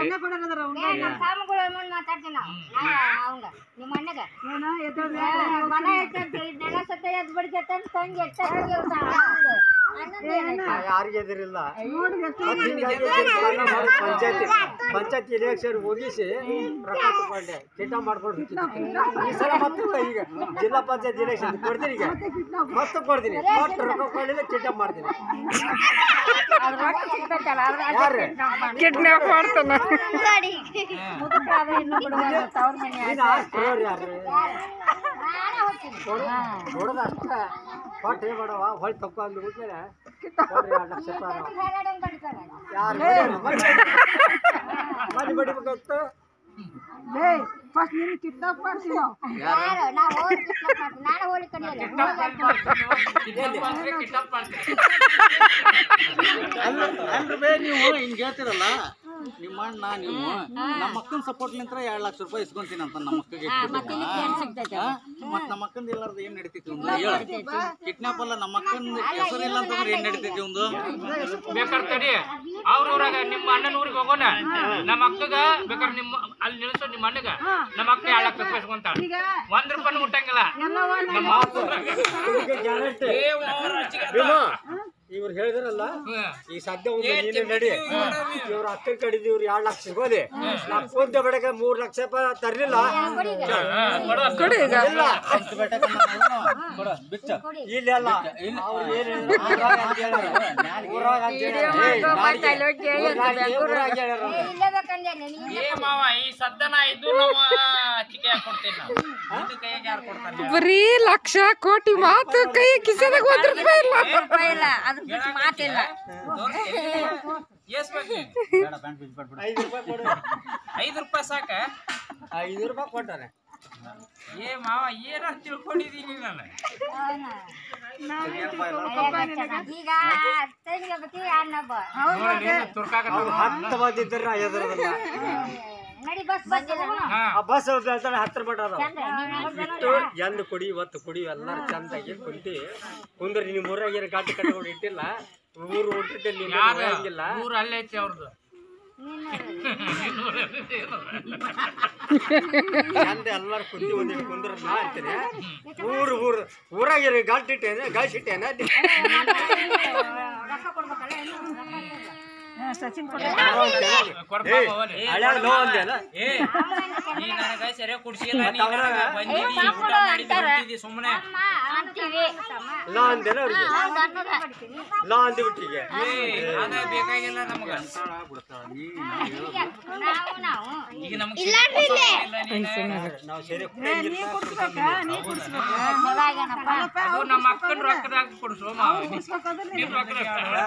ಸೊನ್ನೆ ಕೊಡೋರದಾರ ಅವ್ನು. ಏ ನಮ್ಮ ಸಾಮಗಳ ಮುಂದೆ ಮಾತಾಡ್ತೀನಿ ನಾವು ಅವಂಗ ನಿಮ್ಮ ಅಣ್ಣಗ ಏನ ಎದ್ದೋದ್ ಏ, ಮನ ಐತಂತ ಇದನ್ನೆಲ್ಲ ಸತ್ತ ಎದ್ದು ಬಿಡ್ತೈತಂತ ತಂಗಿ ಎತ್ತ ಯಾರಿಗೆ ಎದುರಿಲ್ಲ ನೋಡಿ ಎಷ್ಟು ಮತ್ತ್ ಹಿಂಗಾಗಿ ಜೀವನ ಮಾಡಿ ಪಂಚಾಯತಿ ಪಂಚಾಯತಿ ಇಲೆಕ್ಷನ್ ಮುಗಿಸಿ ರೊಕ್ಕ ತಗೊಂಡೆ ಚೀಟ ಮಾಡ್ಕೊಂಡು ಹೋಗ್ತೀನಿ. ಈ ಸಲ ಮತ್ತೆ ಈಗ ಜಿಲ್ಲಾ ಪಂಚಾಯತ್ ಇಲೆಕ್ಷನ್ ಕೊಡ್ತೀನಿ ಈಗ ಮತ್ತೆ ಕೊಡ್ತೀನಿ ಮತ್ತೆ ರೊಕ್ಕ ಕೊಡಲಿಲ್ಲ ಚೀಟ ಮಾಡ್ತೀನಿ ಯಾರು ಕಿಡ್ನಾಪ್ ಮಾಡ್ತಾನ ನೀನು ಆಸ್ತಿ ಕೊಡೋರು ಯಾರು ಕೊಡೋದು ಅಷ್ಟ ಕೊಟ್ಟು ಏನ್ ಮಾಡವ ಹೊಳ್ ತಕ್ಕೊಂಡು ಬಿಟ್ಮೇಲೆ ಕೊಡ್ರಿ ಎರಡು ಲಕ್ಷ ರೂಪಾಯಿ ಯಾರು ಮನೆ ಬಡಿಬೇಕಾಯ್ತು ಲೇ ಫಸ್ಟ್ ನೀನು ಕಿಡ್ನಾಪ್ ಮಾಡ್ತೀವಿ ನಾವು ನಾನು ಹೋಲಿ ಕಡಿಯಲ್ಲ ಅಲ್ರಿ ಬೇ ನೀವು ಹಿಂಗ್ ಹೇಳ್ತಿರಲ್ಲ ನಿಮ್ಮ ಅಣ್ಣ ನೀವು ನಮ್ಮ ಅಕ್ಕನ ಸಪೋರ್ಟ್ ನಿಂತ್ರ ಎರಡ್ ಲಕ್ಷ ರೂಪಾಯಿ ಇಸ್ಕೊಂತೀನಿ ಅಂತ ನಮ್ಮ ಅಕ್ಕಗೆ ಮತ್ ನಮ್ಮ ಅಕ್ಕಂದ ಇಲ್ಲಾರ್ದ ಏನ್ ನಡೀತೈತಿ ಒಂದು ಕಿಡ್ನಾಪ್ ಅಲ್ಲ ನಮ್ಮ ಅಕ್ಕನ ಹೆಸರು ಇಲ್ಲ ಅಂತಂದ್ರೆ ಏನ್ ನಡೀತೈತಿ ಒಂದು ಬೇಕಾದ್ರೆ ತಡಿ ಅವ್ರ ಊರಾಗ ನಿಮ್ಮ ಅಣ್ಣನ ಊರಿಗೆ ಹೋಗೋಣ ನಮ್ಮ ಅಕ್ಕಗ ಬೇಕಾದ್ರೆ ನಿಮ್ಮ ಅಲ್ಲಿ ನಿಲ್ಸೋ ನಿಮ್ಮ ಅಣ್ಣಗ ನಮ್ಮ ಅಕ್ಕ ಎರಡು ಲಕ್ಷ ರೂಪಾಯಿ ಇಸ್ಕೊಂತಾಳ ಒಂದ್ ರೂಪಾಯಿ ಮುಟ್ಟಂಗಿಲ್ಲ ನಮ್ಮ ಮಾತು ಗ್ಯಾರಂಟಿ ಭೀಮಾ ಇವ್ರು ಹೇಳಿದ್ರಲ್ಲ ಈ ಸದ್ಯ ಒಂದು ನೀನು ನಡಿ ಇವ್ರ ಅಕ್ಕನ ಕಡಿದು ಇವ್ರು ಎರಡು ಲಕ್ಷ ಸಿಗೋದೆ ನಾ ಫೋನ್ ಬಡಕ ಮೂರ್ ಲಕ್ಷ ರೂಪಾಯಿ ತರ್ಲಿಲ್ಲ ಕೊಡಿ ಈಗ ಇಲ್ಲ ಹತ್ತು ಬೇಟೆ ಕೊಡ ಬಿಚ್ಚ ಇಲ್ಲಿ ಅಲ್ಲ ಅವ್ರು ಏನ್ ಹೇಳಿದ್ರು? ಊರಾಗ ಅಂತ ಹೇಳ್ಯಾರ. ಊರಾಗ ಅಂತ ಹೇಳ್ಯಾರ. ಏಯ್, ನಾಲ್ಗೆ. ಊರಾಗೆ, ಊರಾಗೆ ಹೇಳ್ಯಾರ ಅವ್ರು. ಇಲ್ಲೇ ಬೇಕಂದೆ ನೀನು ಏ ಮಾವ ಈ ಸದ್ದನ ಇದು ನಮ್ಮ ಚಿಕ್ಕ ಕೊಡ್ತೇನೆ ನಾವು ನಿನ್ನ ಕೈಯಾಗ ಯಾರು ಕೊಡ್ತಾರೆ ಬರೀ ಲಕ್ಷ ಕೋಟಿ ಮಾತು ಕೈ ಕಿಸೆದಾಗ ಒಂದ್ ರೂಪಾಯಿ ಇಲ್ಲ ಮಾತಿಲ್ಲ ಎಸ್ ಬೇಕು ಬೇಡ ಪ್ಯಾಂಟ್ ಬಿಚ್ಚ ಬಿಡ್ಬಿಡು ಐದು ರೂಪಾಯಿ ಕೊಡು ಐದು ರೂಪಾಯಿ ಸಾಕ ಐದು ರೂಪಾಯಿ ಕೊಟ್ಟಾರೆ ಏ ಮಾವ ಏನಾರು ತಿಳ್ಕೊಂಡಿದೀನಿ ನಾನು ಈಗ ತಂಗಿ ಬತ್ತಿ ಅನ್ನಬ್ಬ ತುರ್ಕಾಕ ಅವ್ರು ಹತ್ತು ಮಂದಿ ಇದ್ರೆ ನಾ ಎದುರದಲ್ಲ ನಡಿ ಬಸ್ ಬಂದಿಲ್ಲ ಆ ಬಸ್ ಹೇಳ್ತಾರೆ ಹತ್ತರ ಮಟ ಅದಾವ ಚಂದ ನೀನು ಇಟ್ಟು ಎಂದ ಕುಡಿ ಇವತ್ತು ಕುಡಿ ಎಲ್ಲರೂ ಚಂದಾಗಿ ಕುಂತಿ ಕುಂದ್ರಿ ನಿಮ್ಮ ಊರಾಗ ಏನು ಗಾಡಿ ಕಟ್ಕೊಂಡು ಇಟ್ಟಿಲ್ಲ ಊರು ಹುಟ್ಟಿಟ್ಟೆ ನೀನು ಹೋಗಂಗಿಲ್ಲ ಊರು ಅಲ್ಲೇ ಐತಿ ಅವ್ರದ್ದು ಚಂದ ಎಲ್ಲರೂ ಕುಂತಿ ಒಂದಿಟ್ಟು ಕುಂದ್ರ ನಾ ಅಂತೀನಿ ಊರು ಊರು ಊರಾಗ ಏನು ಗಾಡಿ ಇಟ್ಟೇನೆ ಗಾಡಿ ಇಟ್ಟೇನೆ ಅಲ್ಲಿ ರೊಕ್ಕ ಕೊಡ್ಬೇಕಲ್ಲ ಇನ್ನು ರೊಕ್ಕ ಇಲ್ಲ. ಸಚಿನ್ ಹಳೆ ಲೋ ಅಂದ್ಯಲ್ಲ ಏ ನೀ ನನಗ ಸರಿಯಾಗಿ ಕುಡ್ಸಿಲ್ಲ ನೀ ಅವ್ರ- ನನಗ ಬಂದಿದಿ ಏ, ಊಟ ಮಾಡಿದಿ ಹೊಂಟಿದಿ ಸುಮ್ಮನೆ ಅಮ್ಮ ಅಂತೀವಿ ಲಾ ಅಂದೇನ ಅವ್ರಿಗೆ ಹೌದು ಅನ್ನೋದ. ಲಾ ಅಂದ್ಬಿಟ್ಟಿಗೆ ಏ ಅದ ಬೇಕಾಗಿಲ್ಲ ನಮಗ ನಾವು ನಾವು ಈಗ ನಮ್ಗೆ ನಾವು ಸರಿ ಕುಡಿಯಂಗಿಲ್ಲ ಚಲೋ ಆಗ್ಯಾನಪ್ಪ ಅದು ನಮ್ಮ ಅಕ್ಕನ ರೊಕ್ಕದಾಗ ಕೊಡ್ಸು ಮಾವ ನಿಮ್ ರೊಕ್ಕದಾಗ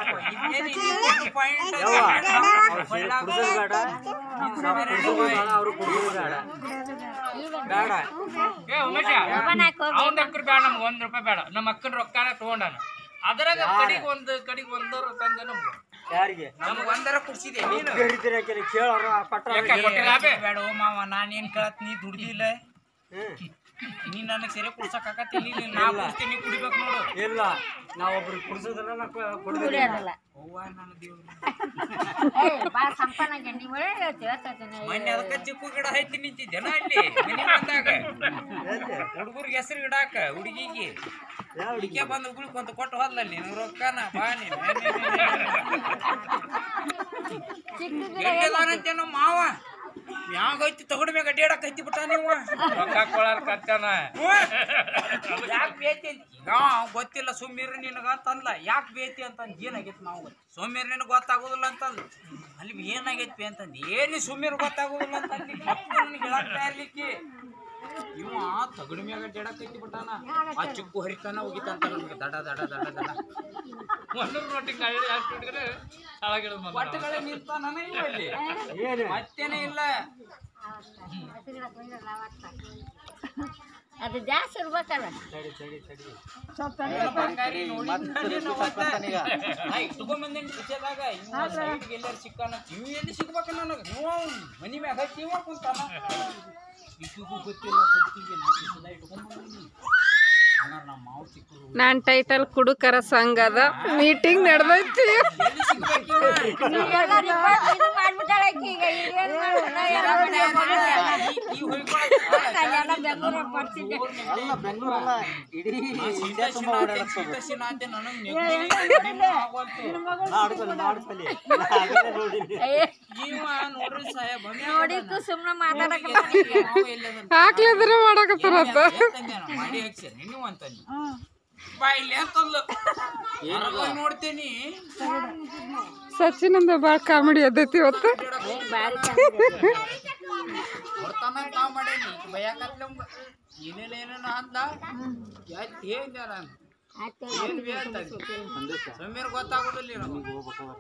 ಯಾವ ಅವ್ರು ಸರಿ ಕುಡ್ಸೋದು ಬೇಡ ನಾವು ಕುಡ್ಸೋದು ಬೇಡ ಅವ್ರು ಕುಡ್ಸೋದು ಬೇಡ ಬೇಡ ಏ ಉಮೇಶ ಅವ್ನ ಅಕ್ಕರ್ ಬೇಡ ನಮ್ಗೆ ಒಂದ್ ರೂಪಾಯಿ ಬೇಡ ನಮ್ಮ ಅಕ್ಕನ ರೊಕ್ಕನ ತಗೊಂಡಾನ ಅದ್ರಾಗ ಕಡಿಗೆ ಒಂದು ಕಡಿಗೆ ಒಂದರ ತಂದೆ ನಮ್ಗೆ ಯಾರಿಗೆ ನಮ್ಗೆ ಒಂದರ ಕುಡ್ಸಿದೆ ನೀನು ಕರಿತೀರ ಕೇಳೋರು ಪಟ್ಟ ಯಾಕೆ ಕೊಟ್ಟಿಲ್ಲ ಬೇ? ಬೇಡ ಓ ಮಾವ ನಾನೇನ್ ಕೇಳತ್ ನೀ ದುಡ್ದಿಲ್ಲ ಹ್ಮ್ ನೀ ನನಗೆ ಸರಿ ಕುಡ್ಸಕ್ ಆಗತ್ತಿಲ್ಲ ನೀನ್ ನಾ ಕುಡ್ಸ್ತೀನಿ ನೀ ಕುಡಿಬೇಕು ನೋಡು ಇಲ್ಲ ನಾವು ಒಬ್ರಿಗೆ ಕುಡ್ಸೋದ್ರ ನಾವು ಕುಡ್ದಿಲ್ಲ ಕುಡಿಯೋದಿಲ್ಲ ಅವ್ವ ನನ್ನ ದೇವ್ರು ಏ ಭಾಳ ಸಂಪನ್ನಾಗಿ ನೀವು ಹೇಳ್ತೀವಿ ಹೇಳ್ತೀನಿ ಮೊನ್ನೆ ಅದಕ್ಕೆ ಚಿಕ್ಕು ಗಿಡ ಹೈತಿ ನಿಂತಿದ್ದೇನ ಅಲ್ಲಿ ಮನೆ ಬಂದಾಗ ಹುಡುಗರಿಗೆ ಹೆಸರು ಇಡಾಕ ಹುಡುಗಿಗೆ ಯಾವ ಹುಡುಗಿ ಹುಡುಗಿಯ ಬಂದು ಉಗುಳ್ಕೊಂತ ಕೊಟ್ಟು ಹೋದ್ಲ ನೀನು ರೊಕ್ಕನ ಬಾ ನೀನು ಗೆಡ್ಡೆದಾನಂತೇನೋ ಮಾವ ಯಾವಾಗೈತಿ ತಗೊಂಡ ಮ್ಯಾಗ ಅಡ್ಡಾಡಕ್ ಐತಿ ಬಿಟ್ಟ ನೀವು ರೊಕ್ಕ ಕೊಳಾರ ಕತ್ತಾನ ಯಾಕೆ ಬೇತಿ ಅಂತ ಈಗ ಅವ್ ಗೊತ್ತಿಲ್ಲ ಸುಮ್ಮೀರ್ ನಿನಗ ಅಂತಂದ್ಲ ಯಾಕೆ ಬೇತಿ ಅಂತಂದ್ ಏನಾಗೈತಿ ನಾವು ಸುಮ್ಮೀರ್ ನಿನಗೆ ಗೊತ್ತಾಗೋದಿಲ್ಲ ಅಂತಂದ್ ಅಲ್ಲಿ ಏನಾಗೈತಿ ಅಂತಂದ್ ಏನು ಸುಮ್ಮೀರ್ ಗೊತ್ತಾಗೋದಿಲ್ಲ ಅಂತಂದು ನನಗೆ ಹೇಳಕ್ತಾ ಇರ್ಲಿಕ್ಕೆ ಇವ ತಗಡ ಮ್ಯಾಗ ಅಡ್ಡಾಡಕ್ ಐತಿ ಬಿಟ್ಟಾನ ಆ ಚಿಕ್ಕು ಹರಿತಾನ ಹೋಗಿತ್ತಂತ ನಮ್ಗೆ ದಡ ದಡ ದಡ ದಡ ಒಂದು ರೊಟ್ಟಿ ಕಳ್ಳಿ ಅಷ್ಟು ಹಿಡಿದ್ರೆ ಒಟ್ಟುಗಳೇ ನಿಂತಾನ ಇವ ಇಲ್ಲಿ ಏನು ಮತ್ತೇನೇ ಇಲ್ಲ ಅದು ಜಾಸ್ತಿ ಇರ್ಬೇಕಲ್ಲ ತಡಿ ತಡಿ ತಡಿ ಬಂಗಾರಿ ನೋಡಿ ತಗೊಂಬಂದೇನಿ ಕಿಚೆದಾಗ ಇವ ಸೈಡ್ಗೆ ಎಲ್ಲಾರು ಸಿಕ್ಕಾನ ಇವ್ ಎಲ್ಲಿ ಸಿಗ್ಬೇಕ ನನಗೆ ನೀವು ಮನಿ ಮ್ಯಾಗ ಹಚ್ಚಿ ಇವ ಕುಂತಾನ ಇಟ್ಟಿಗೂ ಗೊತ್ತಿಲ್ಲ ಸತ್ತಿಗೆ ನಾ ಕಿಸೆದಾಗ ಇಟ್ಕೊಂಡ್ಬಂದೀನಿ ಹಂಗಾರೆ ನಮ್ಮ ಮಾವು ಚಿಕ್ಕರು ನಾನ್ ಟೈಟಲ್ ಕುಡುಕರ ಸಂಘದ ಮೀಟಿಂಗ್ ನಡೆದೈತಿ ಎಲ್ಲಿ ಸಿಗ್ಬೇಕು ಇವ? ಈಗೆಲ್ಲ report ಇದು ಮಾಡ್ಬಿಟ್ಟಾಳೆ ಆಕಿ ಈಗ ಈಗೇನ್ ಮಾಡೋಣ? ಎಲ್ಲ ಕಡೆ ಮಾಡ್ಯಾಳ. ಈ ಹೊಯ್ಕೊಳಕ್ಕೆ ಅಲ್ಲೆಲ್ಲ ಬೆಂಗ್ಳೂರಾಗ್ ಬರ್ತಿದ್ದೆ. ಅಲ್ಲ ಬೆಂಗಳೂರಲ್ಲ ಇಡೀ ಇಂಡಿಯಾ ತುಂಬ ಓಡಾಡಕ್ಕೆ ಸಿನಾತೆ ನನಗೆ ನೆಮ್ಮದಿ ಕಡಿಮೆ ಆಗೋಲ್ತು. ಮಾಡ್ಕೊಳ್ಳಿ ಮಾಡ್ಕೊಳ್ಳಿ ನಾವೆಲ್ಲ ನೋಡಿದ್ವಿ ಇವ ನೋಡ್ರಿ ಸಾಹೇಬ್ ಹಂಗೆ ನೋಡಿದ್ದು ಸುಮ್ನೆ ಮಾತಾಡಕ ಮಾವು ಎಲ್ಲದನ್ನ? ಹಾಕ್ಲಿದ್ರೆ ಮಾಡಕತ್ತಾರಂತ ಏನ್ ತಂದೆ ನಾನು? ಮಾಡಿ ಹಾಕ್ಸೇನೆ ನೀವು ಅಂತಂದು ಬಾ ಇಲ್ಲಿ ಅಂತಂದ್ಲು ಹೊರಗ್ ಹೋಗ್ ನೋಡ್ತೀನಿ ಸಚಿನ್ ಅಂದ ಭಾಳ ಕಾಮಿಡಿ ಎದ್ದೈತಿ ಇವತ್ತು ಬರ್ತಾನ ತಾವ್ ಮಾಡೇನಿ ಬಯಾಕತ್ಲ ಏನೇನ ಏನೇನ ಅಂದ ಯಾತ್ ಹೇಳ್ದೆ ನಾನು ಏನ್ ಬೇ ಅಂತಂದೆ. ಸಮೀರ್ ಗೊತ್ತಾಗೋದಿಲ್ಲ ನಮಗೆ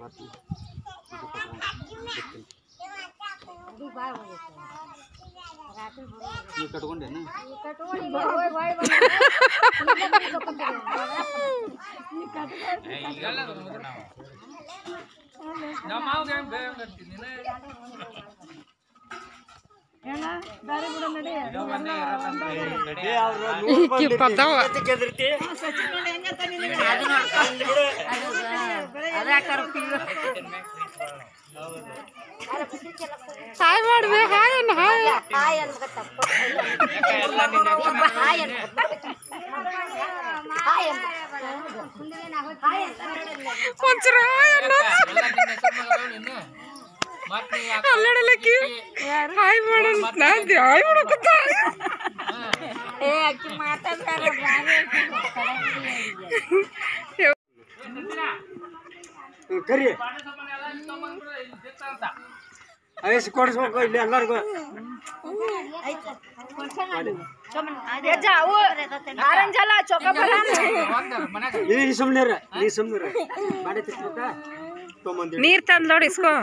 ನೀವು ಕಟ್ಕೊಂಡೇನು ಈಗೆಲ್ಲ ನೋಡ್ರಿ ನಾವು ನಮ್ಮ ಮಾವ್ಗೆ ಹೆಂಗ್ ಬೇ ಹೆಂಗ್ ಅಂತೀನಿ ಏನ ದಾರಿ ಬಿಡ ನಡಿ ಇರೋ ಬಂದೇ ಇರೋದಂತ ಹೇಳಿ ನಡಿ. ಏ ಅವ್ರು ಈಕಿ ಪತಾವ ಕೆದರ್ತಿ ಹಾಯ್ ಮಾಡ್ದೆ ಹಾಯ್ ಅನ್ನ ಹಾಯ್ ಎಲ್ಲ ನಿನ್ನ ಹೆಸರು ಒಂಚೂರು ಹಾಯ್ ಅನ್ನ ಎಲ್ಲ ನಿನ್ನ ಹೆಸರು ಮಗದವ್ಳು ಇನ್ನು. ಮತ್ತ್ ನೀ ಯಾಕೆ ಅಲ್ಲಡಲಕ್ಕಿ ಹಾಯ್ ಮಾಡೋಣ ನಾನ್ ಹಾಯ್ ಮಾಡಕತ್ತ ಏ ಅಕ್ಕಿ ಮಾತಾಡ್ತಾರ ಬಾರಿ ಕರಿ ವಯಸ್ಸು ಕೊಡಿಸ್ಬೇಕು ಇಲ್ಲಿ ಎಲ್ಲರಿಗೂ ಒಂದರ ಮನ್ಯಾಗ ನೀ ಸುಮ್ನಿರ ನೀ ಸುಮ್ನಿರ ಮಾಡಿ ತಿಕ್ಬೇಕಾ ತೊಗೊಂಬಂದಿ ನೀರ್ ತಂದ್ ನೋಡಿ ಇಸ್ಕೋ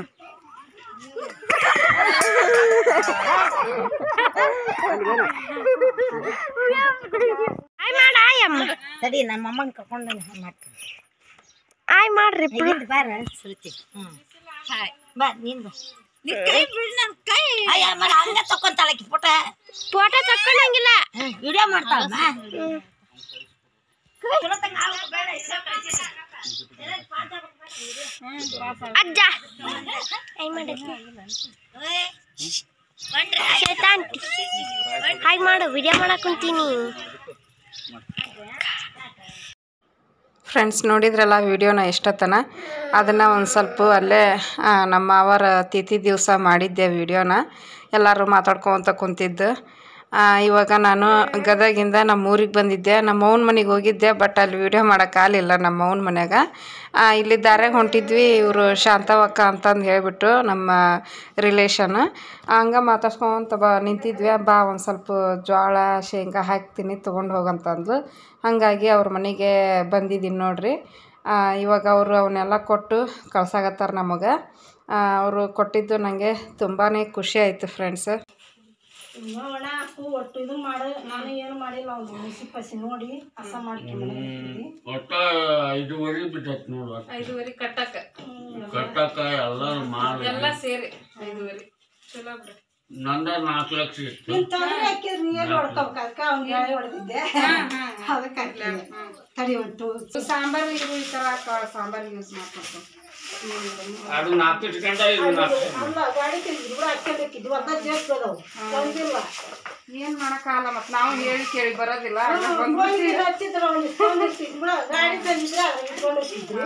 ತಡಿ ನಮ್ಮ ಅಮ್ಮನ ಕರ್ಕೊಂಡು ಮಾಡ್ತೀನಿ ಆಯ್ ಮಾಡ್ರಿ ಇಲ್ಲಿ ಬಾರ ಸುಲ್ತಿ ಹ್ಮ್ ಹಾಯ್ ಬಾ ನೀನ್ ಬಾ ನೀನ್ ಕೈ ಬಿಡ್ ನನ್ ಕೈ ಅಯ್ಯ ಮರ ಹಂಗ ತಕೊಂತಾಳಕಿ ಫೋಟ ಫೋಟೋ ತಕ್ಕೊಂಡಂಗಿಲ್ಲ ವಿಡಿಯೋ ಮಾಡ್ತಾಳಮ್ಮ ಅಜ್ಜ ಶೇತಾನ್ ಹಾಯ್ ಮಾಡು ವಿಡಿಯೋ ಮಾಡಕ್ ಕುಂತೀನಿ ಫ್ರೆಂಡ್ಸ್ ನೋಡಿದ್ರಲ್ಲ ವಿಡಿಯೋನ ಎಷ್ಟೊತ್ತನ ಅದನ್ನು ಒಂದು ಸ್ವಲ್ಪ ಅಲ್ಲೇ ಆ, ನಮ್ಮ ಅವರ ತಿಥಿ ದಿವಸ ಮಾಡಿದ್ದೆ ವಿಡಿಯೋನ ಎಲ್ಲರೂ ಮಾತಾಡ್ಕೊತ ಕುಂತಿದ್ದು ಆ, ಇವಾಗ ನಾನು ಗದಗಿಂದ ನಮ್ಮ ಊರಿಗೆ ಬಂದಿದ್ದೆ ನಮ್ಮ ಅವ್ನ ಮನೆಗೆ ಹೋಗಿದ್ದೆ ಬಟ್ ಅಲ್ಲಿ ವಿಡಿಯೋ ಮಾಡೋಕ್ಕಾಗಲಿಲ್ಲ ನಮ್ಮ ಅವ್ನ ಮನ್ಯಾಗ ಆ, ಇಲ್ಲಿ ದಾರ್ಯಾಗ ಹೊಂಟಿದ್ವಿ ಇವರು ಶಾಂತವಕ್ಕ ಅಂತಂದು ಹೇಳಿಬಿಟ್ಟು ನಮ್ಮ ರಿಲೇಷನ್ ಹಂಗೆ ಮಾತಾಡ್ಸ್ಕೊಂತ ಬಾ ನಿಂತಿದ್ವಿ ಬಾ ಒಂದು ಸ್ವಲ್ಪ ಜೋಳ ಶೇಂಗಾ ಹಾಕ್ತೀನಿ ತೊಗೊಂಡು ಹೋಗಂತಂದು ಹಾಗಾಗಿ ಅವ್ರ ಮನೆಗೆ ಬಂದಿದ್ದೀನಿ ನೋಡ್ರಿ ಆ, ಇವಾಗ ಅವರು ಅವನ್ನೆಲ್ಲ ಕೊಟ್ಟು ಕಳ್ಸಾಕತ್ತಾರ ನಮಗೆ ಅವರು ಕೊಟ್ಟಿದ್ದು ನನಗೆ ತುಂಬಾ ಖುಷಿ ಆಯಿತು ಫ್ರೆಂಡ್ಸ್ ಒಣ ಹಾಕು ಒಟ್ಟು ಇದು ಮಾಡು ನಾನು ಏನು ಮಾಡಿಲ್ಲ ಅವ್ನು ಬಿಸಿ ಪಸಿ ನೋಡಿ ಹಸ ಮಾಡ್ಕೊಂಡು ಒಟ್ಟ ಐದುವರೆ ಬಿಟ್ಟೈತಿ ನೋಡು ಐದುವರೆ ಕಟ್ಟಕ್ಕ ಕಟ್ಟಕ್ಕ ಎಲ್ಲ ಮಾಡಿ ಎಲ್ಲ ಸೇರಿ ಐದುವರೆ ಚಲೋ ಬಿಡು ನಂದ ನಾಲ್ಕು ಲಕ್ಷ ಇತ್ತು ನೀನ್ ತೊಂದ್ರೆ ಹಾಕಿದ್ರೆ ನೀ ಎಲ್ಲಿ ಹೊಡ್ಕೋಬೇಕು ಅದಕ್ಕೆ ಅವ್ನು ಹೇಳಿ ಹೊಡೆದಿದ್ದೆ ಅದಕ್ಕೆ ಹಾಕಿದೆ ತಡಿ ಒಟ್ಟು ಸಾಂಬಾರು ಇದು ಈ ಥರ ಸಾಂಬಾರು ಯೂಸ್ ಮಾಡ್ಕೊಡ್ತೀನಿ ಅದು ನಾಲ್ಕು ಇಟ್ಕೊಂಡ ಇದು ನಾಲ್ಕು ಅಲ್ಲ ಗಾಡಿ ತಿಂದಿದ್ರು ಕೂಡ ಹಾಕ್ಕೊಂಡಿಕ್ಕಿದ್ವಿ ಅರ್ಧ ಜೇಸ್ಟ್ ಅದಾವು ತಂದಿಲ್ಲ ಏನು ಮಾಡೋಕ್ಕಾಗಲ್ಲ ಮತ್ತು ನಾವು ಹೇಳಿ ಕೇಳಿ ಬರೋದಿಲ್ಲ ಹೋಗಿ ಹಚ್ಚಿದ್ರು ಅವ್ನು ಇಟ್ಕೊಂಡು ಹೋಗ್ತಿದ್ರು ಬಿಡ ಗಾಡಿ ತಂದಿದ್ರೆ ಅದ್ರ ಇಟ್ಕೊಂಡು ಹೋಗ್ತಿದ್ರು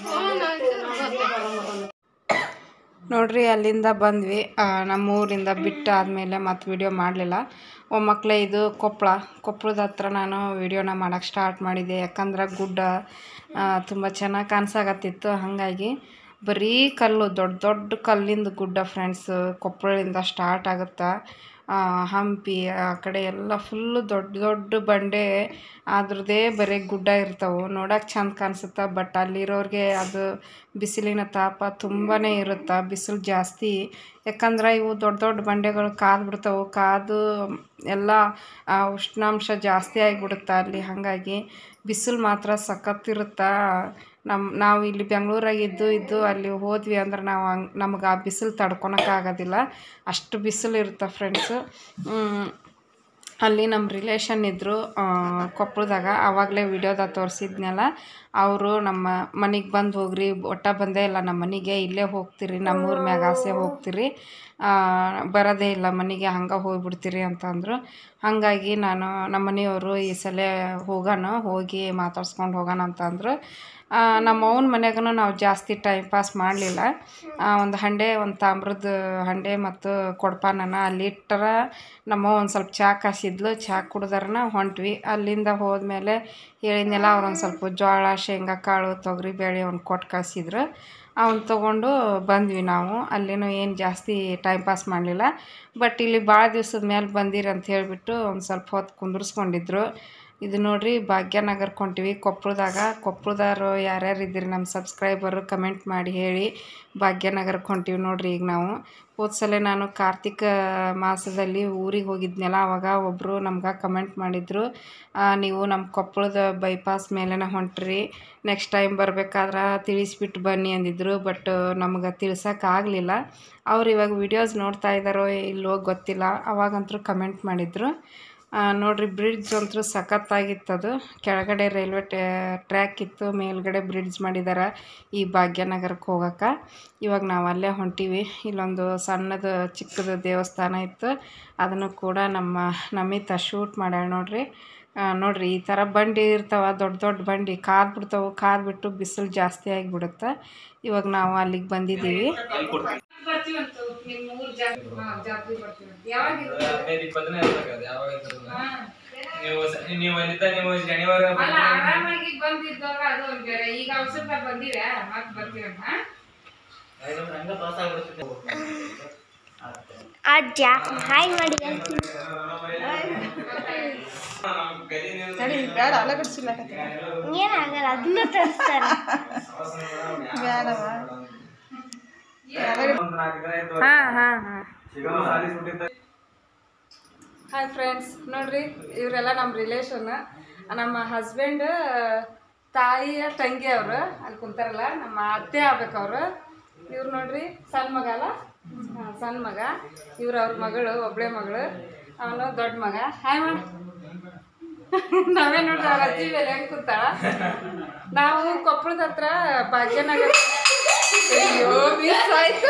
ನೋಡ್ರಿ ಅಲ್ಲಿಂದ ಬಂದ್ವಿ ಆ, ನಮ್ಮ ಊರಿಂದ ಬಿಟ್ಟು ಆದಮೇಲೆ ಮತ್ತೆ ವಿಡಿಯೋ ಮಾಡಲಿಲ್ಲ ಒಮ್ಮಕ್ಕಳೇ ಇದು ಕೊಪ್ಪಳ ಕೊಪ್ಪಳದ ಹತ್ರ ನಾನು ವಿಡಿಯೋನ ಮಾಡೋಕ್ಕೆ ಸ್ಟಾರ್ಟ್ ಮಾಡಿದ್ದೆ ಯಾಕಂದ್ರೆ ಗುಡ್ಡ ತುಂಬ ಚೆನ್ನಾಗಿ ಕಾಣಿಸಾಕತ್ತಿತ್ತು ಹಾಗಾಗಿ ಬರೀ ಕಲ್ಲು ದೊಡ್ಡ ದೊಡ್ಡ ಕಲ್ಲಿಂದ ಗುಡ್ಡ ಫ್ರೆಂಡ್ಸ್ ಕೊಪ್ಪಳದಿಂದ ಸ್ಟಾರ್ಟ್ ಆಗುತ್ತಾ ಆ, ಹಂಪಿ ಆ ಕಡೆ ಎಲ್ಲ ಫುಲ್ಲು ದೊಡ್ಡ ದೊಡ್ಡ ಬಂಡೆ ಅದ್ರದ್ದೇ ಬರೀ ಗುಡ್ಡ ಇರ್ತಾವೆ ನೋಡೋಕೆ ಚಂದ ಕಾಣಿಸುತ್ತೆ ಬಟ್ ಅಲ್ಲಿರೋರಿಗೆ ಅದು ಬಿಸಿಲಿನ ತಾಪ ತುಂಬಾ ಇರುತ್ತೆ ಬಿಸಿಲು ಜಾಸ್ತಿ ಯಾಕಂದ್ರೆ ಇವು ದೊಡ್ಡ ದೊಡ್ಡ ಬಂಡೆಗಳು ಕಾದು ಬಿಡ್ತಾವೆ ಕಾದು ಎಲ್ಲ ಆ, ಉಷ್ಣಾಂಶ ಜಾಸ್ತಿ ಆಗಿಬಿಡುತ್ತೆ ಅಲ್ಲಿ ಹಾಗಾಗಿ ಬಿಸಿಲು ಮಾತ್ರ ಸಖತ್ತಿರುತ್ತೆ ನಮ್ಮ ನಾವು ಇಲ್ಲಿ ಬೆಂಗ್ಳೂರಾಗ ಇದ್ದು ಇದ್ದು ಅಲ್ಲಿ ಹೋದ್ವಿ ಅಂದ್ರೆ ನಾವು ಹಂಗೆ ನಮಗೆ ಆ ಬಿಸಿಲು ತಡ್ಕೊಳಕ್ಕಾಗೋದಿಲ್ಲ ಅಷ್ಟು ಬಿಸಿಲು ಇರುತ್ತೆ ಫ್ರೆಂಡ್ಸು ಅಲ್ಲಿ ನಮ್ಮ ರಿಲೇಷನ್ ಇದ್ದರು ಕೊಪ್ಪಳದಾಗ ಆವಾಗಲೇ ವಿಡಿಯೋದಾಗ ತೋರಿಸಿದ್ನಲ್ಲ ಅವರು ನಮ್ಮ ಮನೆಗೆ ಬಂದು ಹೋಗ್ರಿ ಒಟ್ಟ ಬಂದೇ ಇಲ್ಲ ನಮ್ಮ ಮನೆಗೆ ಇಲ್ಲೇ ಹೋಗ್ತೀರಿ ನಮ್ಮೂರ ಮ್ಯಾಗ ಆಸೆ ಹೋಗ್ತೀರಿ ಆ, ಬರೋದೇ ಇಲ್ಲ ಮನೆಗೆ ಹಂಗೆ ಹೋಗ್ಬಿಡ್ತೀರಿ ಅಂತಂದರು ಹಾಗಾಗಿ ನಾನು ನಮ್ಮ ಮನೆಯವರು ಈ ಸಲ ಹೋಗೋಣ ಹೋಗಿ ಮಾತಾಡ್ಸ್ಕೊಂಡು ಹೋಗೋಣ ಅಂತಂದರು ಆ, ನಮ್ಮ ಅವನ ಮನ್ಯಾಗೂ ನಾವು ಜಾಸ್ತಿ ಟೈಮ್ ಪಾಸ್ ಮಾಡಲಿಲ್ಲ ಒಂದು ಹಂಡೆ ಒಂದು ತಾಮ್ರದ ಹಂಡೆ ಮತ್ತು ಕೊಡ್ಪಾನನ ಅಲ್ಲಿ ಇಟ್ಟರ ನಮ್ಮ ಒಂದು ಸ್ವಲ್ಪ ಚಹಾ ಕಾಸಿದ್ಲು ಚಹಾ ಕುಡ್ದಾರನ ಹೊಂಟ್ವಿ ಅಲ್ಲಿಂದ ಹೋದ್ಮೇಲೆ ಹೇಳಿದ್ನೆಲ್ಲ ಅವ್ರು ಒಂದು ಸ್ವಲ್ಪ ಜೋಳ ಶೇಂಗಾ ಕಾಳು ತೊಗರಿ ಬೇಳೆ ಅವ್ನು ಕೊಟ್ಟು ಕಳಿಸಿದ್ರು ಅವನ್ನ ತೊಗೊಂಡು ಬಂದ್ವಿ ನಾವು ಅಲ್ಲಿನೂ ಏನು ಜಾಸ್ತಿ ಟೈಮ್ ಪಾಸ್ ಮಾಡಲಿಲ್ಲ ಬಟ್ ಇಲ್ಲಿ ಭಾಳ ದಿವ್ಸದ ಮೇಲೆ ಬಂದಿರಿ ಅಂತ ಹೇಳಿಬಿಟ್ಟು ಒಂದು ಸ್ವಲ್ಪ ಹೊತ್ತು ಕುಂದರ್ಸ್ಕೊಂಡಿದ್ರು ಇದು ನೋಡ್ರಿ ಭಾಗ್ಯನಗರಕ್ಕೆ ಹೊಂಟಿವಿ ಕೊಪ್ಪಳದಾಗ ಕೊಪ್ಪಳದವ್ರು ಯಾರ್ಯಾರು ಇದ್ದೀರಿ ನಮ್ಮ ಸಬ್ಸ್ಕ್ರೈಬರು ಕಮೆಂಟ್ ಮಾಡಿ ಹೇಳಿ ಭಾಗ್ಯನಗರಕ್ಕೆ ಹೊಂಟಿವಿ ನೋಡ್ರಿ ಈಗ ನಾವು ಹೋದ ಸಲ ನಾನು ಕಾರ್ತಿಕ ಮಾಸದಲ್ಲಿ ಊರಿಗೆ ಹೋಗಿದ್ನಲ್ಲ ಅವಾಗ ಒಬ್ಬರು ನಮ್ಗೆ ಕಮೆಂಟ್ ಮಾಡಿದರು ನೀವು ನಮ್ಮ ಕೊಪ್ಪಳದ ಬೈಪಾಸ್ ಮೇಲೆನ ಹೊಂಟ್ರಿ ನೆಕ್ಸ್ಟ್ ಟೈಮ್ ಬರ್ಬೇಕಾದ್ರೆ ತಿಳಿಸ್ಬಿಟ್ಟು ಬನ್ನಿ ಅಂದಿದ್ರು ಬಟ್ ನಮ್ಗೆ ತಿಳ್ಸೋಕ್ಕಾಗಲಿಲ್ಲ ಅವ್ರು ಇವಾಗ ವಿಡಿಯೋಸ್ ನೋಡ್ತಾ ಇದ್ದಾರೋ ಇಲ್ಲೋ ಗೊತ್ತಿಲ್ಲ ಅವಾಗಂತೂ ಕಮೆಂಟ್ ಮಾಡಿದರು ಆ, ನೋಡ್ರಿ ಬ್ರಿಡ್ಜ್ ಅಂತೂ ಸಖತ್ತಾಗಿತ್ತದು ಕೆಳಗಡೆ ರೈಲ್ವೆ ಟ್ರ್ಯಾಕ್ ಇತ್ತು ಮೇಲ್ಗಡೆ ಬ್ರಿಡ್ಜ್ ಮಾಡಿದ್ದಾರೆ ಈ ಭಾಗ್ಯನಗರಕ್ಕೆ ಹೋಗೋಕೆ ಇವಾಗ ನಾವು ಅಲ್ಲೇ ಹೊಂಟೀವಿ ಇಲ್ಲೊಂದು ಸಣ್ಣದು ಚಿಕ್ಕದು ದೇವಸ್ಥಾನ ಇತ್ತು ಅದನ್ನು ಕೂಡ ನಮ್ಮ ನಮಿತ ಶೂಟ್ ಮಾಡ್ಯಾಳ ನೋಡ್ರಿ ಆ, ನೋಡ್ರಿ ಈ ಥರ ಬಂಡಿ ಇರ್ತಾವ ದೊಡ್ಡ ದೊಡ್ಡ ಬಂಡಿ ಕಾದ್ ಬಿಡ್ತಾವೆ ಕಾದ್ ಬಿಟ್ಟು ಬಿಸಿಲು ಜಾಸ್ತಿ ಆಗಿಬಿಡುತ್ತೆ ಇವಾಗ ನಾವು ಅಲ್ಲಿಗೆ ಬಂದಿದ್ದೀವಿ ಹದಿನೈದು ಇಪ್ಪತ್ತು ದಿನ ಇರ್ಬೇಕು ಅದು ಯಾವಾಗ ಇರ್ತದೆ ನೀವು ಸ- ನೀವು ಅಲ್ಲಿದ್ದ ನೀವು ಶನಿವಾರ ಅಲ್ಲ ಆರಾಮಾಗಿ ಬಂದಿದ್ದವ್ರ ಅದು ಒಂದ್ ಬೇರೆ ಈಗ ಔಷಧ ಬಂದಿವೆ ಮತ್ ಬರ್ತೀವಮ್ಮ ಹಂಗ ಪಾಸ್ ಆಗ್ಬಿಡುತ್ತೆ ಅಜ್ಜ ಹಾಯ್ ಮಾಡಿ ಬೇಡ ಅಲಗಡ್ಸಿಲ್ಲ ಏನಾಗಲ್ಲ ಅದನ್ನ ತರಿಸ್ತಾರೆ ಹಾಂ ಹಾಂ ಹಾಂ ಹಾಯ್ ಫ್ರೆಂಡ್ಸ್ ನೋಡ್ರಿ ಇವರೆಲ್ಲ ನಮ್ಮ ರಿಲೇಷನ್ ನಮ್ಮ ಹಸ್ಬೆಂಡ್ ತಾಯಿಯ ತಂಗಿ ಅವರು ಅಲ್ಲಿ ಕುಂತಾರಲ್ಲ ನಮ್ಮ ಅತ್ತೆ ಆಗ್ಬೇಕು ಅವರು ಇವ್ರು ನೋಡ್ರಿ ಸಣ್ಣ ಮಗ ಅಲ್ಲ ಹಾಂ ಸಣ್ಣ ಮಗ ಇವ್ರು ಅವ್ರ ಮಗಳು ಒಬ್ಳೆ ಮಗಳು ಅವನು ದೊಡ್ಡ ಮಗ ಹಾಯ್ ಮಾಡಿ ನಾವೇ ನೋಡ್ರಿ ಅವ್ರ ಅಜ್ಜಿ ಮೇಲೆ ಹೆಂಗ್ ಕೂತಾಳ ನಾವು ಕೊಪ್ಪಳದ ಹತ್ರ ಭಾಗ್ಯನಗರ ಅಯ್ಯೋ ಮಿಸ್ ಆಯ್ತು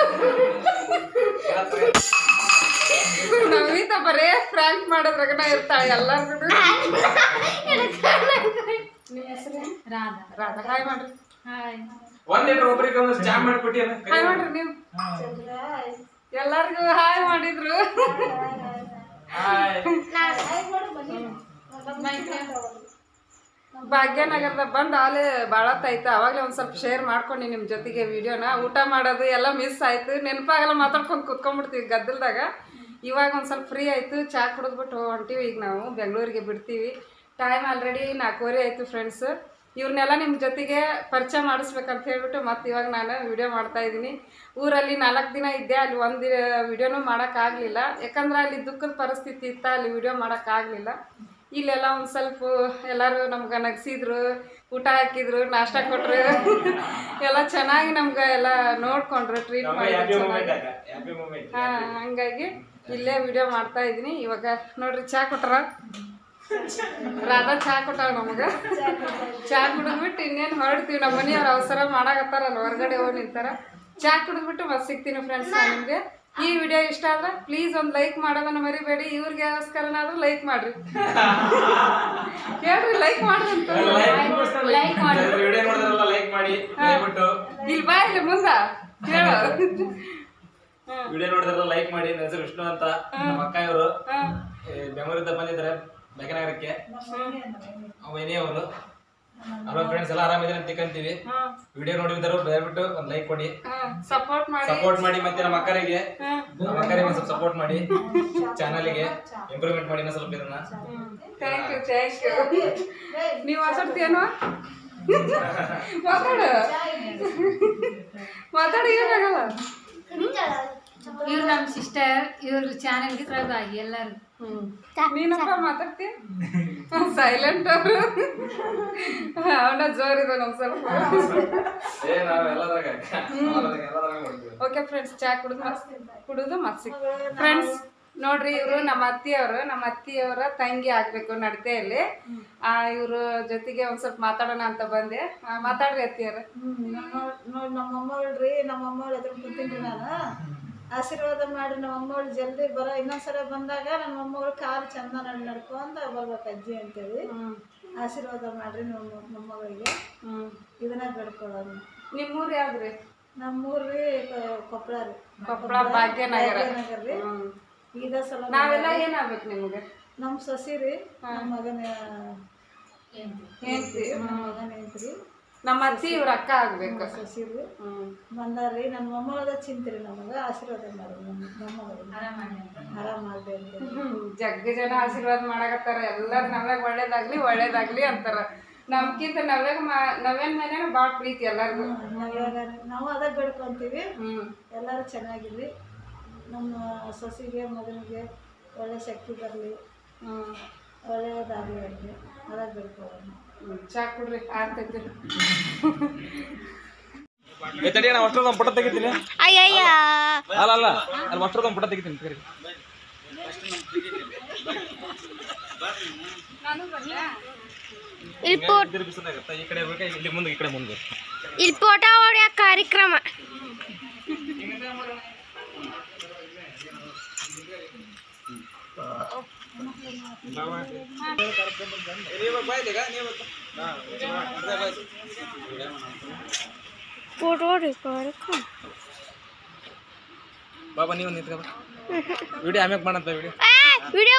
ನಮಿತ ಬರೇ ಫ್ರ್ಯಾಂಕ್ ಮಾಡೋದ್ರಾಗನ ಇರ್ತಾಳೆ ಎಲ್ಲಾರ್ಗು ನಿಮ್ಮ ಹೆಸರು ರಾಧಾ ರಾಧಾ ಹಾಯ್ ಮಾಡ್ರಿ ಹಾಯ್ ಒಂದ್ ಲೀಟರ್ ಒಬ್ರಿಗೆ ಒಂದು ಚಾ ಮಾಡಿಕೊಟ್ಟಿ ಹಾಯ್ ಮಾಡ್ರಿ ನೀವು ಎಲ್ಲಾರ್ಗು ಹಾಯ್ ಮಾಡಿದ್ರು ಭಾಗ್ಯನಗರದಾಗ ಬಂದು ಆಲೆ ಭಾಳತ್ತಾಯ್ತು ಅವಾಗಲೇ ಒಂದು ಸ್ವಲ್ಪ ಶೇರ್ ಮಾಡ್ಕೊಂಡು ನಿಮ್ಮ ಜೊತೆಗೆ ವಿಡಿಯೋನ ಊಟ ಮಾಡೋದು ಎಲ್ಲ ಮಿಸ್ ಆಯ್ತು ನೆನಪಾಗೆಲ್ಲ ಮಾತಾಡ್ಕೊಂಡು ಕುತ್ಕೊಂಡ್ಬಿಡ್ತೀವಿ ಗದ್ದಲ್ದಾಗ ಇವಾಗ ಒಂದು ಸ್ವಲ್ಪ ಫ್ರೀ ಆಯಿತು ಚಹಾ ಕುಡಿದ್ಬಿಟ್ಟು ಹೊಂಟೀವಿ ಈಗ ನಾವು ಬೆಂಗಳೂರಿಗೆ ಬಿಡ್ತೀವಿ ಟೈಮ್ ಆಲ್ರೆಡಿ ನಾಲ್ಕೂವರೆ ಆಯಿತು ಫ್ರೆಂಡ್ಸ್ ಇವ್ರನ್ನೆಲ್ಲ ನಿಮ್ಮ ಜೊತೆಗೆ ಪರಿಚಯ ಮಾಡಿಸ್ಬೇಕಂತ ಹೇಳ್ಬಿಟ್ಟು ಮತ್ತೆ ಇವಾಗ ನಾನು ವಿಡಿಯೋ ಮಾಡ್ತಾ ಇದ್ದೀನಿ ಊರಲ್ಲಿ ನಾಲ್ಕು ದಿನ ಇದ್ದೆ ಅಲ್ಲಿ ಒಂದು ವಿಡಿಯೋನೂ ಮಾಡೋಕ್ಕಾಗಲಿಲ್ಲ ಯಾಕಂದ್ರೆ ಅಲ್ಲಿ ದುಃಖದ ಪರಿಸ್ಥಿತಿ ಇತ್ತು ಅಲ್ಲಿ ವಿಡಿಯೋ ಮಾಡೋಕ್ಕಾಗಲಿಲ್ಲ ಇಲ್ಲೆಲ್ಲ ಒಂದು ಸ್ವಲ್ಪ ಎಲ್ಲರೂ ನಮ್ಗೆ ನಗ್ಸಿದ್ರು ಊಟ ಹಾಕಿದ್ರು ನಾಷ್ಟ ಕೊಟ್ರು ಎಲ್ಲ ಚೆನ್ನಾಗಿ ನಮ್ಗೆ ಎಲ್ಲ ನೋಡ್ಕೊಂಡ್ರು ಟ್ರೀಟ್ ಮಾಡಿದ್ರು ಚೆನ್ನಾಗಿ ಹ್ಯಾಪಿ ಮೂಮೆಂಟ್ ಹಾ ಹಂಗಾಗಿ ಇಲ್ಲೇ ವಿಡಿಯೋ ಮಾಡ್ತಾ ಇದ್ದೀನಿ ಇವಾಗ ನೋಡ್ರಿ ಚಾ ಕೊಟ್ರ ರಾಧಾ ಚಾ ಕೊಟ್ಟಾಳ ನಮಗ ಚಾ ಕುಡಿದ್ಬಿಟ್ಟು ಇನ್ನೇನು ಹೊರಡ್ತೀವಿ ನಮ್ಮ ಮನೆಯವ್ರು ಅವಸರ ಮಾಡಾಕತ್ತಾರಲ್ಲ ಹೊರಗಡೆ ಹೋಗಿ ನಿಂತಾರ ಚಾ ಕುಡಿದ್ಬಿಟ್ಟು ಮತ್ತೆ ಸಿಗ್ತೀನಿ ಫ್ರೆಂಡ್ಸ್ ನಾನು ನಿಮಗೆ ಈ ವಿಡಿಯೋ ಇಷ್ಟ ಆದ್ರೆ ಪ್ಲೀಸ್ ಒಂದು ಲೈಕ್ ಮಾಡೋದನ್ನ ಮರಿಬೇಡಿ ಇವ್ರಿಗೋಸ್ಕರನಾದ್ರೂ ಲೈಕ್ ಮಾಡ್ರಿ ಹೇಳ್ರಿ ಲೈಕ್ ಮಾಡ್ರಿ ಅಂತ ಲೈಕ್ ಮಾಡಿ ವಿಡಿಯೋ ನೋಡಿದ್ರಲ್ಲ ಲೈಕ್ ಮಾಡಿ ದಯವಿಟ್ಟು ಇಲ್ಲಿ ಬಾ ಇಲ್ಲಿ ಮುಂದ ಹೇಳು ವಿಡಿಯೋ ನೋಡಿದ್ರಲ್ಲ ಲೈಕ್ ಮಾಡಿ ನನ್ನ ಹೆಸರು ವಿಷ್ಣು ಅಂತ ನಮ್ಮ ಅಕ್ಕ ಇವರು ಹಾ ಬೆಂಗಳೂರಿಂದ ಬಂದಿದ್ದಾರೆ ಬೆಂಗಳೂರಕ್ಕೆ ವೈನಿ ಅವರು ಅವ್ರ ಫ್ರೆಂಡ್ಸ್ ಎಲ್ಲ ಆರಾಮಿದ್ದಾರೆ ಅಂತ ತಿಳ್ಕೊಂತೀವಿ ಹಾ ವಿಡಿಯೋ ನೋಡಿದ್ರು ದಯವಿಟ್ಟು ಒಂದು ಲೈಕ್ ಕೊಡಿ ಸಪೋರ್ಟ್ ಮಾಡಿ ಸಪೋರ್ಟ್ ಮಾಡಿ ಮತ್ತೆ ನಮ್ಮ ಅಕ್ಕರಿಗೆ ಹಾ. ನಮ್ಮ ಅಕ್ಕರಿಗೆ ಒಂದು ಸ್ವಲ್ಪ ಸಪೋರ್ಟ್ ಮಾಡಿ ಚಾನಲ್ಗೆ ಇಂಪ್ರೂವ್ಮೆಂಟ್ ಮಾಡಿ ಇನ್ನೂ ಸ್ವಲ್ಪ ಇದನ್ನ ಥ್ಯಾಂಕ್ ಯು ಥ್ಯಾಂಕ್ ಯು ನೀವು ಮಾತಾಡ್ತೀಯೇನು ಮಾತಾಡು ಮಾತಾಡಿ ಏನಾಗಲ್ಲ ಇವ್ರು ನಮ್ಮ ಸಿಸ್ಟರ್ ಇವ್ರ ಚಾನೆಲ್ಗೆ ಸಬ್ಸ್ಕ್ರೈಬ್ ಆಗಿ ಎಲ್ಲರೂ ನೀನಪ್ಪ ಮಾತಾಡ್ತೀಯ ಸೈಲೆಂಟ್ ಅವರು ಅವನ ಜೋರಿದೆ ನಮ್ಮ ಸ್ವಲ್ಪ ಏ ನಾವು ಎಲ್ಲದಾಗ ಎಲ್ಲದಾಗ ಮಾಡ್ತೀವಿ ಓಕೆ ಫ್ರೆಂಡ್ಸ್ ಚಾ ಕುಡಿದು ಮತ್ ಕುಡಿದು ಮತ್ತೆ ಸಿಕ್ ಫ್ರೆಂಡ್ಸ್ ನೋಡ್ರಿ ಇವರು ನಮ್ಮ ಅತ್ತಿಯವರು ನಮ್ಮ ಅತ್ತಿಯವರ ತಂಗಿ ಆಗ್ಬೇಕು ನಡತೆಯಲ್ಲಿ ಆ ಇವ್ರ ಜೊತೆಗೆ ಒಂದ್ ಸ್ವಲ್ಪ ಮಾತಾಡೋಣ ಅಂತ ಬಂದೆ ಆ, ಮಾತಾಡ್ರಿ ಅತ್ತಿಯವ್ರ ನೋಡಿ ನಮ್ಮ ಅಮ್ಮಗಳ್ರಿ ನಮ್ಮ ಅಮ್ಮಗಳ ಎದುರು ಕೂತೀನಿ ನಾನು ಆಶೀರ್ವಾದ ಮಾಡಿ ನಮ್ಮ ಅಮ್ಮಗಳು ಜಲ್ದಿ ಬರೋ ಇನ್ನೊಂದ್ಸಲ ಬಂದಾಗ ನಮ್ಮ ಅಮ್ಮಗಳು ಕಾಲು ಚಂದ ನಡ್ ನಡ್ಕೊಂತ ಬರ್ಬೇಕು ಅಜ್ಜಿ ಅಂತೇಳಿ ಆಶೀರ್ವಾದ ಮಾಡ್ರಿ ನಮ್ಮ ಮೊಮ್ಮಗಳಿಗೆ ಇದನ್ನ ಬೇಡ್ಕೊಳ್ಳೋದು ನಿಮ್ಮೂರ್ ಯಾವ್ದ್ರಿ ನಮ್ಮೂರ್ರಿ ಕ- ಕೊಪ್ಪಳ ರೀ ಕೊಪ್ಪಳ ಭಾಗ್ಯನಗರ ಭಾಗ್ಯನಗರ ರೀ ಈಗ ಸಲ ನಾವೆಲ್ಲ ಏನಾಗ್ಬೇಕು ನಿಮ್ಗೆ ನಮ್ಮ ಸೊಸಿ ರೀ ನಮ್ಮ ಮಗನ ಹೆಂಡ್ತಿ ನಮ್ಮ ಮಗನ ಐತ್ರಿ ನಮ್ಮ ಅತ್ತಿ ಇವ್ರ ಅಕ್ಕ ಆಗ್ಬೇಕು ಸೊಸಿ ರೀ ಬಂದಾರ್ರಿ ನನ್ನ ಮೊಮ್ಮಗಳದ ಚಿಂತ್ರಿ ನಮಗೆ ಆಶೀರ್ವಾದ ಮಾಡಿ ನಮ್ಮ ಮೊಮ್ಮಗಳಿಗೆ ಆರಾಮಾಗ್ಲಿ ಅಂತೇಳಿ ಹ್ಮ್, ಜಗ್ಗ ಜನ ಆಶೀರ್ವಾದ ಮಾಡಕತ್ತಾರ ಎಲ್ಲಾರು ನಮ್ಯಾಗ ಒಳ್ಳೇದಾಗ್ಲಿ ಒಳ್ಳೇದಾಗ್ಲಿ ಅಂತಾರ ನಮ್ಕಿಂತ ನವ್ಯಾಗ ಮಾ ನವ್ಯನ್ ಮೇಲೆ ಭಾಳ ಪ್ರೀತಿ ಎಲ್ಲರಿಗೂ ನಾವ್ಯಾಗ ನಾವು ಅದ ಬೇಡ್ಕೊಂತೀವಿ ಹ್ಮ್ ಎಲ್ಲರೂ ಚೆನ್ನಾಗಿರ್ಲಿ ನಮ್ಮ ಸೊಸಿಗೆ ಮಗನಿಗೆ ಒಳ್ಳೆ ಶಕ್ತಿ ಬರಲಿ ಹ್ಮ್ ಒಳ್ಳೆಯದಾಗಲಿ ಅವ್ರಿಗೆ ಅದ ಬೇಡ್ಕೊಳ್ಳೋಣ ಹ್ಮ್. ಚಾ ಕುಡ್ರಿ ಆಗ್ತೈತಿ ಏ ತಡಿ ನಾ ಅಷ್ಟೊಂದು ಪಟ ತೆಗಿತೀನಿ ಅಯ್ಯಯ್ಯ ಅಲ್ಲ ಅಲ್ಲ ಅಲ್ಲಿ ಅಷ್ಟೊಂದು ಪಟ ತೆಗಿತೀನಿ ಕರಿ ಇಲ್ಲಿ ಪೋ ಇದ್ರ ಬಿಸಿಲಾಗತ್ತ ಈ ಕಡೆ ಬೇಕಾ ಇಲ್ಲಿ ಮುಂದೆ ಈ ಕಡೆ ಮುಂದೆ ಇಲ್ಲಿ ಫೋಟೋ ಹೊಡೆಯೋ ಕಾರ್ಯಕ್ರಮ ಫೋಟೋ ಹೊಡೆಯೋ ಕಾರ್ಯಕ್ರಮ ಬಾಬಾ ನೀವು ನಿಂತ್ಕೊ ವಿಡಿಯೋ ಆಮ್ಯಾಗ ಮಾಡಂತ ವಿಡಿಯೋ ವಿಡಿಯೋ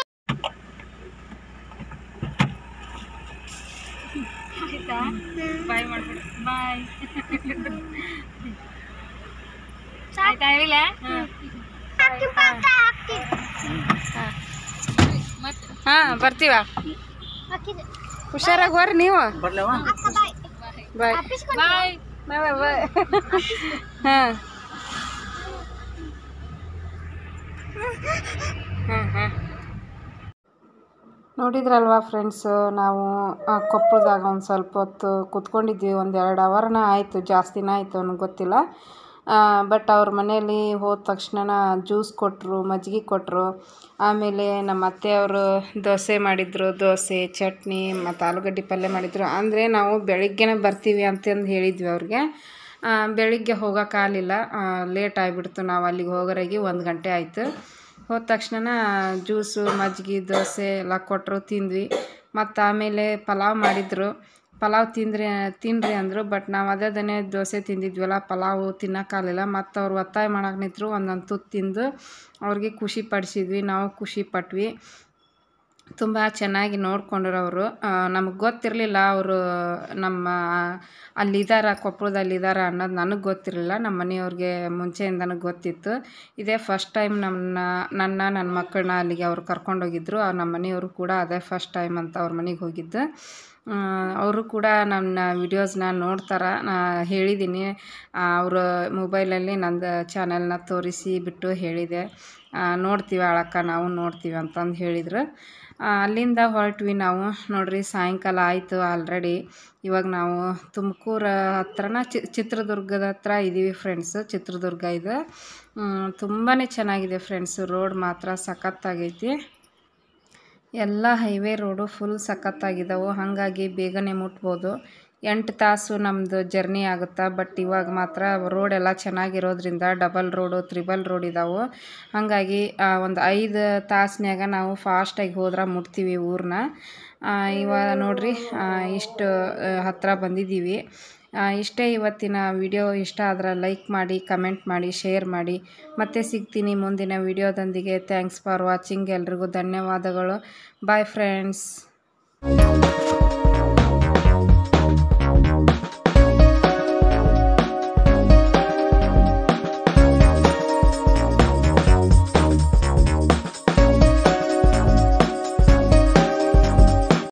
ಬಾಯ್ ಮಾಡ್ಬಿಡು ಬಾಯ್ ಆಯ್ತಾ ಹೇಳಿಲ್ಲ ಹಾ ಬರ್ತೀವ ಹುಷಾರಾಗಿ ಹೋರಿ ನೀವು ಬಾಯ್ ಬಾಯ್ ಬಾಯ್ ಹಾ ನೋಡಿದ್ರಲ್ವಾ ಫ್ರೆಂಡ್ಸು ನಾವು ಆ, ಕೊಪ್ಪಳದಾಗ ಒಂದು ಸ್ವಲ್ಪ ಹೊತ್ತು ಕೂತ್ಕೊಂಡಿದ್ವಿ ಒಂದು ಎರಡು ಅವರ್ನ ಆಯಿತು ಜಾಸ್ತಿನ ಆಯಿತು ನನಗೆ ಗೊತ್ತಿಲ್ಲ ಬಟ್ ಅವ್ರ ಮನೆಯಲ್ಲಿ ಹೋದ ತಕ್ಷಣ ಜ್ಯೂಸ್ ಕೊಟ್ಟರು ಮಜ್ಜಿಗೆ ಕೊಟ್ಟರು ಆಮೇಲೆ ನಮ್ಮ ಅತ್ತೆಯವರು ದೋಸೆ ಮಾಡಿದರು ದೋಸೆ ಚಟ್ನಿ ಮತ್ತು ಆಲೂಗಡ್ಡೆ ಪಲ್ಯ ಮಾಡಿದರು ಅಂದರೆ ನಾವು ಬೆಳಿಗ್ಗೆನೇ ಬರ್ತೀವಿ ಅಂತಂದು ಹೇಳಿದ್ವಿ ಅವ್ರಿಗೆ ಆ, ಬೆಳಿಗ್ಗೆ ಹೋಗೋಕ್ಕಾಗಲಿಲ್ಲ ಲೇಟ್ ಆಗಿಬಿಡ್ತು ನಾವು ಅಲ್ಲಿಗೆ ಹೋಗೋರಾಗಿ ಒಂದು ಗಂಟೆ ಆಯಿತು ಹೋದ ತಕ್ಷಣ ಜ್ಯೂಸು ಮಜ್ಜಿಗೆ ದೋಸೆ ಎಲ್ಲ ಕೊಟ್ಟರು ತಿಂದ್ವಿ ಮತ್ತು ಆಮೇಲೆ ಪಲಾವ್ ಮಾಡಿದರು ಪಲಾವ್ ತಿಂದ್ರಿ ತಿನ್ನಿರಿ ಅಂದರು ಬಟ್ ನಾವು ಅದೇ ದನೆ ದೋಸೆ ತಿಂದಿದ್ವಲ್ಲ ಪಲಾವು ತಿನ್ನೋಕ್ಕಾಗಲಿಲ್ಲ ಮತ್ತು ಅವ್ರು ಒತ್ತಾಯ ಮಾಡಕ್ಕೆ ನಿಂತರು ಒಂದೊಂದು ತುತ್ತು ತಿಂದು ಅವ್ರಿಗೆ ಖುಷಿ ಪಡಿಸಿದ್ವಿ ನಾವು ಖುಷಿ ಪಟ್ವಿ ತುಂಬ ಚೆನ್ನಾಗಿ ನೋಡ್ಕೊಂಡ್ರು ಅವರು ನಮಗೆ ಗೊತ್ತಿರಲಿಲ್ಲ ಅವರು ನಮ್ಮ ಅಲ್ಲಿದ್ದಾರ ಕೊಪ್ಪಳದಲ್ಲಿದ್ದಾರ ಅನ್ನೋದು ನನಗೆ ಗೊತ್ತಿರಲಿಲ್ಲ ನಮ್ಮ ಮನೆಯವ್ರಿಗೆ ಮುಂಚೆಯಿಂದನೂ ಗೊತ್ತಿತ್ತು ಇದೇ ಫಸ್ಟ್ ಟೈಮ್ ನನ್ನ ನನ್ನ ನನ್ನ ಮಕ್ಕಳನ್ನ ಅಲ್ಲಿಗೆ ಅವ್ರು ಕರ್ಕೊಂಡೋಗಿದ್ರು ಆ ನಮ್ಮ ಮನೆಯವರು ಕೂಡ ಅದೇ ಫಸ್ಟ್ ಟೈಮ್ ಅಂತ ಅವ್ರ ಮನೆಗೆ ಹೋಗಿದ್ದು ಅವರು ಕೂಡ ನನ್ನ ವಿಡಿಯೋಸ್ನ ನೋಡ್ತಾರೆ ನಾ ಹೇಳಿದ್ದೀನಿ ಅವರು ಮೊಬೈಲಲ್ಲಿ ನಂದು ಚಾನೆಲ್ನ ತೋರಿಸಿ ಬಿಟ್ಟು ಹೇಳಿದೆ ಆ, ನೋಡ್ತೀವಿ ಅಳಕ್ಕ ನಾವು ನೋಡ್ತೀವಿ ಅಂತಂದು ಹೇಳಿದ್ರು ಆ, ಅಲ್ಲಿಂದ ಹೊರಟ್ವಿ ನಾವು ನೋಡ್ರಿ ಸಾಯಂಕಾಲ ಆಯಿತು ಆಲ್ರೆಡಿ ಇವಾಗ ನಾವು ತುಮಕೂರು ಹತ್ರನ ಚಿ ಚಿತ್ರದುರ್ಗದ ಹತ್ರ ಇದ್ದೀವಿ ಫ್ರೆಂಡ್ಸು ಚಿತ್ರದುರ್ಗ ಇದು ತುಂಬಾ ಚೆನ್ನಾಗಿದೆ ಫ್ರೆಂಡ್ಸು ರೋಡ್ ಮಾತ್ರ ಸಖತ್ತಾಗೈತಿ ಎಲ್ಲ ಹೈವೇ ರೋಡು ಫುಲ್ ಸಖತ್ತಾಗಿದ್ದಾವೆ ಹಾಗಾಗಿ ಬೇಗನೆ ಮುಟ್ಬೋದು ಎಂಟು ತಾಸು ನಮ್ಮದು ಜರ್ನಿ ಆಗುತ್ತೆ ಬಟ್ ಇವಾಗ ಮಾತ್ರ ರೋಡ್ ಎಲ್ಲ ಚೆನ್ನಾಗಿರೋದ್ರಿಂದ ಡಬಲ್ ರೋಡು ತ್ರಿಬಲ್ ರೋಡ್ ಇದ್ದಾವೆ ಹಾಗಾಗಿ ಒಂದು ಐದು ತಾಸ್ನ್ಯಾಗ ನಾವು ಫಾಸ್ಟಾಗಿ ಹೋದ್ರೆ ಮುಟ್ತೀವಿ ಊರನ್ನ ಇವಾಗ ನೋಡ್ರಿ ಆ, ಇಷ್ಟು ಆ, ಹತ್ರ ಬಂದಿದ್ದೀವಿ ಆ, ಇಷ್ಟೇ ಇವತ್ತಿನ ವಿಡಿಯೋ ಇಷ್ಟ ಆದ್ರೆ ಲೈಕ್ ಮಾಡಿ ಕಮೆಂಟ್ ಮಾಡಿ ಶೇರ್ ಮಾಡಿ ಮತ್ತೆ ಸಿಗ್ತೀನಿ ಮುಂದಿನ ವಿಡಿಯೋದೊಂದಿಗೆ ಥ್ಯಾಂಕ್ಸ್ ಫಾರ್ ವಾಚಿಂಗ್ ಎಲ್ರಿಗೂ ಧನ್ಯವಾದಗಳು ಬಾಯ್ ಫ್ರೆಂಡ್ಸ್